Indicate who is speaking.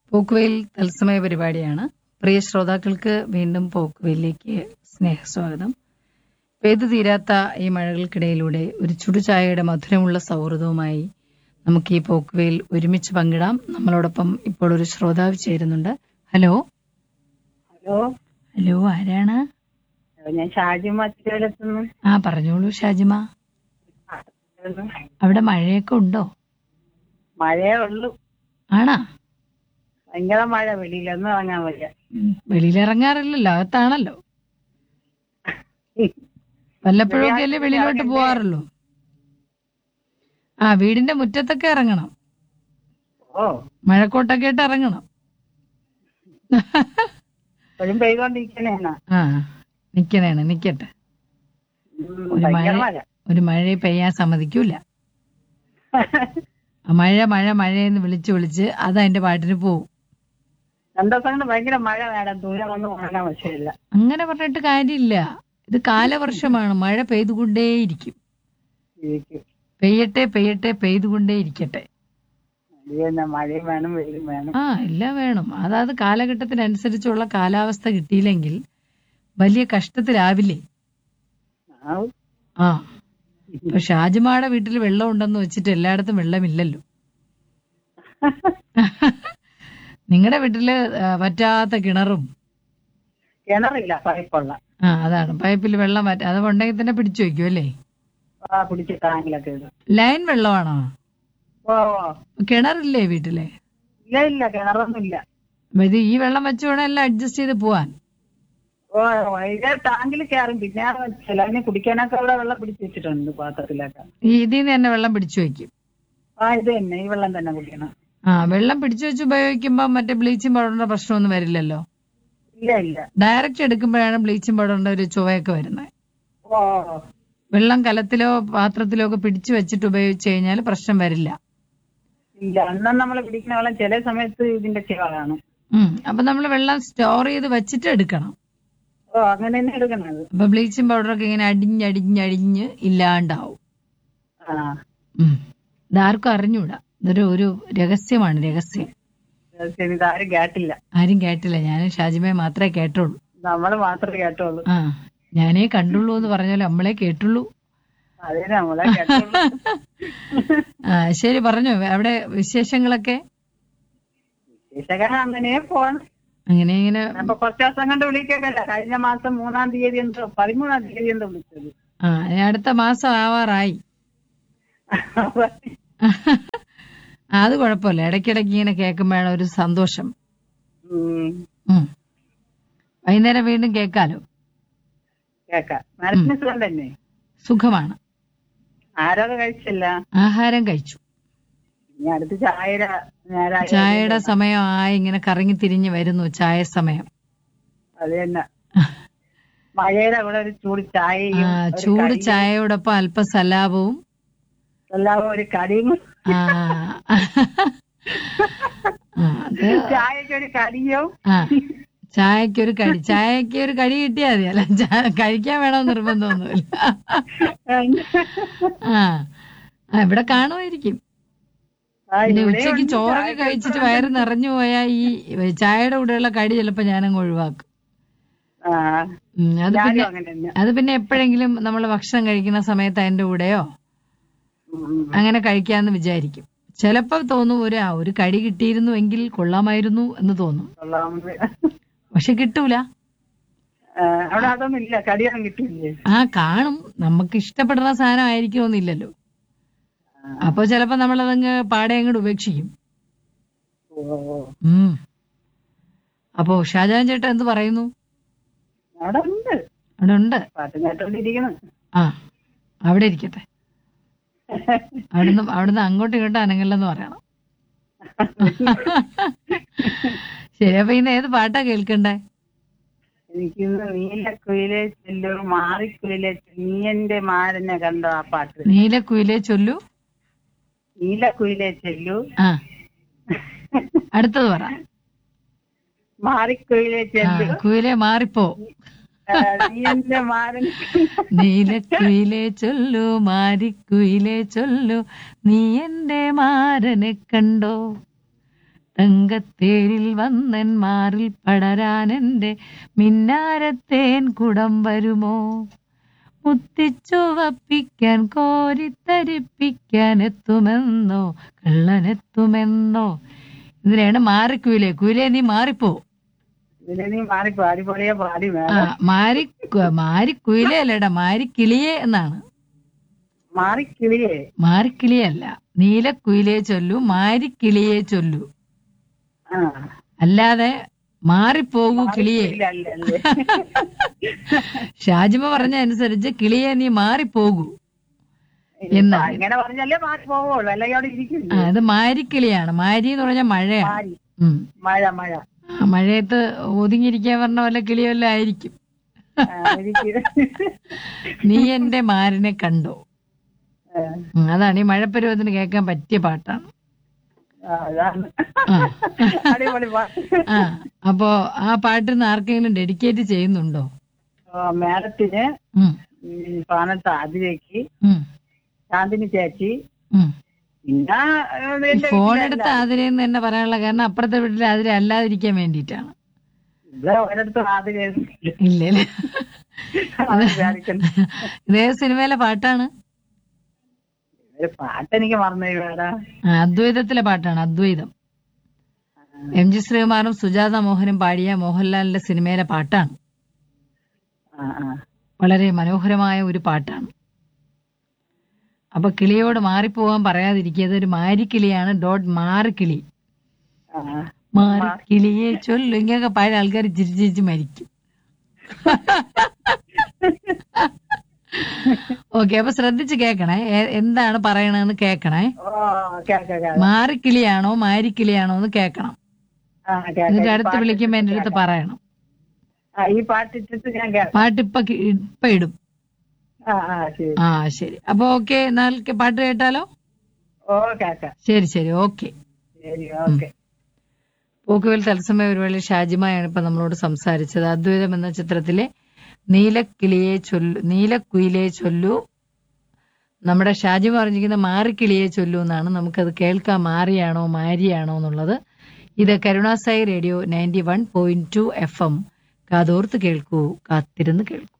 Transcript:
Speaker 1: പോക്കുവെയിൽ തത്സമയ പരിപാടിയാണ് പ്രിയ ശ്രോതാക്കൾക്ക് വീണ്ടും പോക്കുവെയിലേക്ക് സ്നേഹസ്വാഗതം പെയ്തു തീരാത്ത ഈ മഴകൾക്കിടയിലൂടെ ഒരു ചുടുചായയുടെ മധുരമുള്ള സൗഹൃദവുമായി നമുക്ക് ഈ പോക്കുവെയിൽ ഒരുമിച്ച് പങ്കിടാം നമ്മളോടൊപ്പം ഇപ്പോൾ ഒരു ശ്രോതാവ് ചേരുന്നുണ്ട് ഹലോ
Speaker 2: ഹലോ
Speaker 1: ഹലോ ആരാണ്
Speaker 2: ഞാൻ ഷാജി മച്ചിലെത്തുന്നു
Speaker 1: ആ പറഞ്ഞോളൂ ഷാജിമ അവിടെ മഴയൊക്കെ ഉണ്ടോ
Speaker 2: മഴയേ ഉള്ളൂ
Speaker 1: ആണാ
Speaker 2: ഭയങ്കര മഴ വെളിയിലൊന്നും ഇറങ്ങാൻ വയ്യ
Speaker 1: ഉം, വെളിയിലിറങ്ങാറില്ലല്ലോ അകത്താണല്ലോ വല്ലപ്പോഴൊക്കെ അല്ലേ വെളിയിലോട്ട് പോവാറുള്ളൂ ആ വീടിന്റെ മുറ്റത്തൊക്കെ ഇറങ്ങണം
Speaker 2: ഓ
Speaker 1: മഴക്കോട്ടൊക്കെ ഇട്ട് ഇറങ്ങണം
Speaker 2: ഇപ്പോഴും പെയ്തോണ്ടിരിക്കണേന്നാ
Speaker 1: ആ നിക്കണേണ് നിക്കട്ടെ
Speaker 2: ഉം,
Speaker 1: ഒരു
Speaker 2: ഭയങ്കര
Speaker 1: മഴ
Speaker 2: മഴ
Speaker 1: ഒരു മഴ പെയ്യാൻ സമ്മതിക്കൂല ആ മഴ മഴ മഴയെന്ന് വിളിച്ച് വിളിച്ച് അത് അതിന്റെ പാട്ടിന് പോവും
Speaker 2: രണ്ടു ദിവസം കൊണ്ട് ഭയങ്കര മഴ വേണം ദൂരം ഒന്നും ഉറങ്ങാൻ വശമില്ല
Speaker 1: അങ്ങനെ പറഞ്ഞിട്ട് കാര്യമില്ല ഇത് കാലവർഷമാണ് മഴ പെയ്തുകൊണ്ടേയിരിക്കും
Speaker 2: ഇരിക്കും
Speaker 1: പെയ്യട്ടെ പെയ്യട്ടെ പെയ്തുകൊണ്ടേ ഇരിക്കട്ടെ
Speaker 2: അത് തന്നെ മഴയും വേണം വെയിലും വേണം
Speaker 1: ആ എല്ലാം വേണം അതാത് കാലഘട്ടത്തിനനുസരിച്ചുള്ള കാലാവസ്ഥ കിട്ടിയില്ലെങ്കിൽ വലിയ കഷ്ടത്തിലാവില്ലേ
Speaker 2: ആ,
Speaker 1: ആ ഇപ്പൊ ഷാജിമാടെ വീട്ടിൽ വെള്ളം ഉണ്ടെന്ന് വെച്ചിട്ട് എല്ലായിടത്തും വെള്ളമില്ലല്ലോ നിങ്ങളുടെ വീട്ടില് ആ, വറ്റാത്ത കിണറും
Speaker 2: കിണറില്ല പൈപ്പുള്ള
Speaker 1: ആ അതാണ് പൈപ്പിൽ വെള്ളം വറ്റ അത് ഉണ്ടെങ്കിൽ തന്നെ പിടിച്ചു വെക്കും അല്ലേ
Speaker 2: ആ പിടിച്ച് ടാങ്കിലൊക്കെ ഇടും
Speaker 1: ലൈൻ വെള്ളമാണോ
Speaker 2: ഓ
Speaker 1: കിണറില്ലേ വീട്ടിലെ
Speaker 2: ഇല്ല ഇല്ല കിണറൊന്നും ഇല്ല
Speaker 1: അപ്പൊ ഇത് ഈ വെള്ളം വെച്ച് വേണം എല്ലാം അഡ്ജസ്റ്റ് ചെയ്ത് പോവാൻ
Speaker 2: ഓ ഇത് ടാങ്കിൽ കയറും പിന്നെ ചിലതിന് കുടിക്കാനൊക്കെ അവിടെ വെള്ളം പിടിച്ച് വെച്ചിട്ടുണ്ട് പാത്രത്തിലൊക്കെ
Speaker 1: ഈ ഇതിൽ നിന്ന് തന്നെ വെള്ളം പിടിച്ചു വെക്കും
Speaker 2: ആ ഇത് തന്നെ ഈ വെള്ളം തന്നെ കുടിക്കണം
Speaker 1: ആ വെള്ളം പിടിച്ചു വെച്ച് ഉപയോഗിക്കുമ്പോൾ മറ്റേ ബ്ലീച്ചിങ് പൗഡറിന്റെ പ്രശ്നമൊന്നും വരില്ലല്ലോ
Speaker 2: ഇല്ല ഇല്ല
Speaker 1: ഡയറക്റ്റ് എടുക്കുമ്പോഴാണ് ബ്ലീച്ചിങ് പൗഡറിന്റെ ഒരു ചുവയൊക്കെ വരുന്നത്
Speaker 2: ഓ
Speaker 1: വെള്ളം കലത്തിലോ പാത്രത്തിലോ ഒക്കെ പിടിച്ചു വെച്ചിട്ട് ഉപയോഗിച്ച് കഴിഞ്ഞാൽ പ്രശ്നം വരില്ല
Speaker 2: ഇല്ല അന്നും നമ്മൾ പിടിക്കുന്ന വെള്ളം ചില സമയത്ത് ഇതിന്റെ ചിലവാണ്
Speaker 1: ഉം അപ്പൊ നമ്മൾ വെള്ളം സ്റ്റോർ ചെയ്ത് വെച്ചിട്ട് എടുക്കണം
Speaker 2: ഓ അങ്ങനെ തന്നെ എടുക്കണത്
Speaker 1: അപ്പൊ ബ്ലീച്ചിങ് പൗഡറൊക്കെ ഇങ്ങനെ അടിഞ്ഞടിഞ്ഞടിഞ്ഞ് ഇല്ലാണ്ടാവും
Speaker 2: ആ
Speaker 1: ഉം ഇതാർക്കും അറിഞ്ഞൂടാ ഇതൊരു ഒരു രഹസ്യമാണ് രഹസ്യം
Speaker 2: അത് ശരി ഇതാരും കേട്ടില്ല
Speaker 1: ആരും കേട്ടില്ല ഞാനും ഷാജിമയെ മാത്രമേ കേട്ടുള്ളൂ
Speaker 2: നമ്മൾ മാത്രമേ കേട്ടോളൂ
Speaker 1: ആ ഞാനേ കണ്ടുള്ളൂ എന്ന് പറഞ്ഞാലും നമ്മളെ കേട്ടുള്ളൂ
Speaker 2: അതേ നമ്മളെ കേട്ടോളൂ
Speaker 1: ആ ശരി പറഞ്ഞു അവിടെ വിശേഷങ്ങളൊക്കെ
Speaker 2: വിശകലം അങ്ങനെ പോണം
Speaker 1: അങ്ങനെ ഇങ്ങനെ
Speaker 2: അപ്പൊ കുറച്ച് ദിവസം കൊണ്ട് വിളിക്കല്ല കഴിഞ്ഞ മാസം മൂന്നാം തീയതി എന്തോ പതിമൂന്നാം തീയതി എന്തോ വിളിച്ചത്
Speaker 1: ആ ഇനി അടുത്ത മാസം ആവാറായി ആ, അത് കുഴപ്പമില്ല ഇടയ്ക്കിടയ്ക്ക് ഇങ്ങനെ കേൾക്കുമ്പോഴാണ് ഒരു സന്തോഷം
Speaker 2: ഉം,
Speaker 1: ഉം. വൈകുന്നേരം വീണ്ടും കേൾക്കാലോ
Speaker 2: കേക്കാം മനസ്സിന് സുഖം തന്നെ
Speaker 1: സുഖമാണ്
Speaker 2: ആരോട് കഴിച്ചില്ല
Speaker 1: ആഹാരം കഴിച്ചു
Speaker 2: ഇനി അടുത്ത് ചായ നേരായ
Speaker 1: ചായയുടെ സമയമായി ഇങ്ങനെ കറങ്ങി തിരിഞ്ഞ് വരുന്നു ചായ സമയം
Speaker 2: അത് തന്നെ മഴയുടെ കൂടെ ഒരു ചൂട്
Speaker 1: ആ,
Speaker 2: ചായയും ഒരു
Speaker 1: ചൂട്
Speaker 2: കടിയും,
Speaker 1: ചായയോടൊപ്പം അല്പം സലാപവും
Speaker 2: എല്ലാം ഒരു കടിയും
Speaker 1: ആ ആ, അത്
Speaker 2: ചായക്ക് ഒരു കടിയും
Speaker 1: ആ ചായക്ക് ഒരു കടി ചായക്ക് ഒരു കടി കിട്ടിയാൽ മതി അല്ല ചാ- കഴിക്കാൻ വേണമെന്ന് നിർബന്ധമൊന്നുമില്ല ആ ആ, ഇവിടെ കാണുമായിരിക്കും
Speaker 2: ആ,
Speaker 1: പിന്നെ
Speaker 2: ഇവിടെ
Speaker 1: ഉച്ചയ്ക്ക്
Speaker 2: ഉണ്ട്
Speaker 1: ചോറൊക്കെ
Speaker 2: ചായക്ക്
Speaker 1: കഴിച്ചിട്ട് വയറ് നിറഞ്ഞു പോയാൽ ഈ ചായയുടെ കൂടെയുള്ള കടി ചിലപ്പോ ഞാനങ്ങ് ഒഴിവാക്കും
Speaker 2: ആ
Speaker 1: ഉം, അത്
Speaker 2: ഞാനും
Speaker 1: പിന്നെ
Speaker 2: അങ്ങനെ തന്നെ
Speaker 1: അത് പിന്നെ എപ്പോഴെങ്കിലും നമ്മൾ ഭക്ഷണം കഴിക്കുന്ന സമയത്ത് അതിന്റെ കൂടെയോ
Speaker 2: ഉം.
Speaker 1: അങ്ങനെ കഴിക്കാന്ന് വിചാരിക്കും ചിലപ്പോ തോന്നും ഒരു ആ ഒരു കടി കിട്ടിയിരുന്നുവെങ്കിൽ കൊള്ളാമായിരുന്നു എന്ന് തോന്നും
Speaker 2: കൊള്ളാം.
Speaker 1: പക്ഷെ കിട്ടൂല
Speaker 2: ആ, അവിടെ അതൊന്നും ഇല്ല കടിയൊന്നും കിട്ടില്ലേ
Speaker 1: ആ കാണും നമുക്ക് ഇഷ്ടപ്പെടുന്ന സാധനം ആയിരിക്കുമെന്നില്ലല്ലോ അപ്പൊ ചിലപ്പോ നമ്മളതങ്ങ് പാടെ അങ്ങോട്ട് ഉപേക്ഷിക്കും
Speaker 2: ഓ
Speaker 1: ഉം അപ്പോ ഷാജാൻ ചേട്ടൻ എന്ത് പറയുന്നു
Speaker 2: അവിടെ ഉണ്ട്
Speaker 1: അവിടെ ഉണ്ട്
Speaker 2: പാട്ട് കേട്ടോണ്ടിരിക്കുന്നു
Speaker 1: ആ അവിടെ ഇരിക്കട്ടെ അവിടുന്ന് അവിടുന്ന് അങ്ങോട്ടും ഇങ്ങോട്ടും അനങ്ങല്ലെന്ന് പറയണം ശരി അപ്പൊ ഇന്ന് ഏത് പാട്ടാ കേൾക്കണ്ടേ
Speaker 2: എനിക്കിന്ന് നീലക്കുയിലെ ചെല്ലു മാറിക്കുയിലെ നീയന്റെ മാരനെ കണ്ടോ ആ പാട്ട്
Speaker 1: നീലക്കുയിലെ ചൊല്ലു
Speaker 2: നീലക്കുയിലെ ചെല്ലു
Speaker 1: ആ അടുത്തത് പറ
Speaker 2: മാറിക്കുയിലെ
Speaker 1: ആ
Speaker 2: ചെല്ലു
Speaker 1: കുയിലെ മാറിപ്പോ
Speaker 2: ആ, നീയന്റെ മാരൻ
Speaker 1: നീലക്കുയിലെ ചൊല്ലു മാരിക്കുയിലെ ചൊല്ലു നീ എന്റെ മാരനെ കണ്ടോ തങ്കത്തേരിൽ വന്നൻ മാറിൽ പടരാനെന്റെ മിന്നാരത്തേൻ കുടം വരുമോ മുത്തിച്ചുവപ്പിക്കാൻ കോരിത്തരിപ്പിക്കാൻ എത്തുമെന്നോ കള്ളനെത്തുമെന്നോ ഇതിനാണ് മാറിക്കുയിലേ കുയിലേ നീ മാറിപ്പോ
Speaker 2: ഇതിനെ നീ മാറി പാടിപ്പൊളിയെ പാടി
Speaker 1: ആ
Speaker 2: വേണം
Speaker 1: മാരി മാരിക്കുയിലേ അല്ലേടാ മാരിക്കിളിയേ എന്നാണ്
Speaker 2: മാറിക്കിളിയേ
Speaker 1: മാരിക്കിളിയല്ല നീലക്കുയിലേ ചൊല്ലു മാരിക്കിളിയെ ചൊല്ലു
Speaker 2: ആ
Speaker 1: അല്ലാതെ മാറിപ്പോകൂ കിളിയെ
Speaker 2: ഇല്ല അല്ല അല്ലേ
Speaker 1: ഷാജിമ പറഞ്ഞ അനുസരിച്ച് കിളിയെ നീ മാറിപ്പോകൂ
Speaker 2: ഇല്ല,
Speaker 1: എന്നാണ്.
Speaker 2: ഇങ്ങനെ പറഞ്ഞല്ലേ മാറി പോവുള്ളൂ അല്ലെങ്കിൽ അവിടെ
Speaker 1: ആ
Speaker 2: ഇരിക്കില്ല
Speaker 1: ഇത് മാരിക്കിളിയാണ് മാരി എന്ന് പറഞ്ഞാൽ മഴയാണ്
Speaker 2: മാറി
Speaker 1: ഉം.
Speaker 2: മഴ മഴ
Speaker 1: ആ, മഴയത്ത് ഒതുങ്ങിയിരിക്കാൻ പറഞ്ഞ വല്ല കിളിയല്ല ആയിരിക്കും
Speaker 2: ആ, ഇരിക്ക്.
Speaker 1: നീ എന്റെ മാരിനെ കണ്ടോ
Speaker 2: ആ,
Speaker 1: ഉം, അതാണ് ഈ മഴപ്പരുവത്തിന് കേൾക്കാൻ പറ്റിയ പാട്ടാണ്
Speaker 2: ആ, അതാണ്
Speaker 1: ആ.
Speaker 2: അടിപൊളി പാട്ട്
Speaker 1: ആ അപ്പോ ആ പാട്ട് ഇന്ന് ആർക്കെങ്കിലും ഡെഡിക്കേറ്റ് ചെയ്യുന്നുണ്ടോ
Speaker 2: ആ, മാഡത്തിന്
Speaker 1: ഉം,
Speaker 2: ഉം, പാനത്ത് ആദിലേക്ക്
Speaker 1: ഉം,
Speaker 2: ശാന്തിനി ചേച്ചി
Speaker 1: ഉം.
Speaker 2: പിന്നെ ആ,
Speaker 1: ഈ
Speaker 2: എന്റെ
Speaker 1: ഫോൺ
Speaker 2: വീട്ടിലെ
Speaker 1: എടുത്ത് ആതിരയെന്ന് തന്നെ പറയാനുള്ള കാരണം അപ്പുറത്തെ വീട്ടിൽ ആതിര അല്ലാതിരിക്കാൻ വേണ്ടിയിട്ടാണ്
Speaker 2: ഇവിടെ ഒരിടത്തും ആദിര
Speaker 1: ഇല്ലല്ലേ
Speaker 2: വിചാരിക്കുന്നു
Speaker 1: ഇതേ സിനിമയിലെ പാട്ടാണ്
Speaker 2: ഒരു പാട്ട് എനിക്ക് മറന്നു വേടാ
Speaker 1: ആ, അദ്വൈതത്തിലെ പാട്ടാണ് അദ്വൈതം എം ജി ശ്രീകുമാറും സുജാത മോഹനും പാടിയ മോഹൻലാലിന്റെ സിനിമയിലെ പാട്ടാണ്
Speaker 2: ആ ആ
Speaker 1: വളരെ മനോഹരമായ ഒരു പാട്ടാണ് അപ്പൊ കിളിയോട് മാറിപ്പോവാൻ പറയാതിരിക്കുക ഒരു മാരിക്കിളിയാണ് ഡോട്ട് മാറിക്കിളി
Speaker 2: ആ
Speaker 1: മാറിക്കിളിയെ ചൊല്ലു ഇങ്ങനെയൊക്കെ പഴയ ആൾക്കാർ ചിരിച്ച് ചിരിച്ച് മരിക്കും ഓക്കെ അപ്പൊ ശ്രദ്ധിച്ച് കേക്കണേ എ- എന്താണ് പറയണതെന്ന് കേക്കണേ
Speaker 2: ഓ കേക്കാം കേക്കാം
Speaker 1: മാറിക്കിളിയാണോ മാരിക്കിളിയാണോ എന്ന് കേക്കണം
Speaker 2: ആ കേക്കാം
Speaker 1: എന്നിട്ട് അടുത്ത് വിളിക്കുമ്പോ എന്റെ അടുത്ത് പറയണം
Speaker 2: ആ ഈ പാട്ട് ഇട്ടിട്ട് ഞാൻ കേക്കാം
Speaker 1: പാട്ട് ഇപ്പൊ കി- ഇപ്പൊ ഇടും
Speaker 2: ആ ആ ശരി
Speaker 1: ആ ശരി അപ്പൊ ഓക്കെ എന്നാൽ കെ- പാട്ട് കേട്ടാലോ
Speaker 2: ഓ കേക്കാം
Speaker 1: ശരി ശരി ഓക്കെ
Speaker 2: ശരി ഓക്കെ
Speaker 1: പോക്കുവൽ തത്സമയ പരിപാടി ഷാജിമയാണ് ഇപ്പൊ നമ്മളോട് സംസാരിച്ചത് അദ്വൈതം എന്ന ചിത്രത്തിലെ നീലക്കിളിയെ ചൊല്ലു നീലക്കുയിലെ ചൊല്ലു നമ്മുടെ ഷാജിമ പറഞ്ഞിരിക്കുന്ന മാറിക്കിളിയെ ചൊല്ലു എന്നാണ് നമുക്കത് കേൾക്കാം മാറിയാണോ മാരിയാണോ എന്നുള്ളത് ഇത് കരുണാസായി radio ninety one point two F M കാതോർത്ത് കേൾക്കൂ കാത്തിരുന്ന് കേൾക്കൂ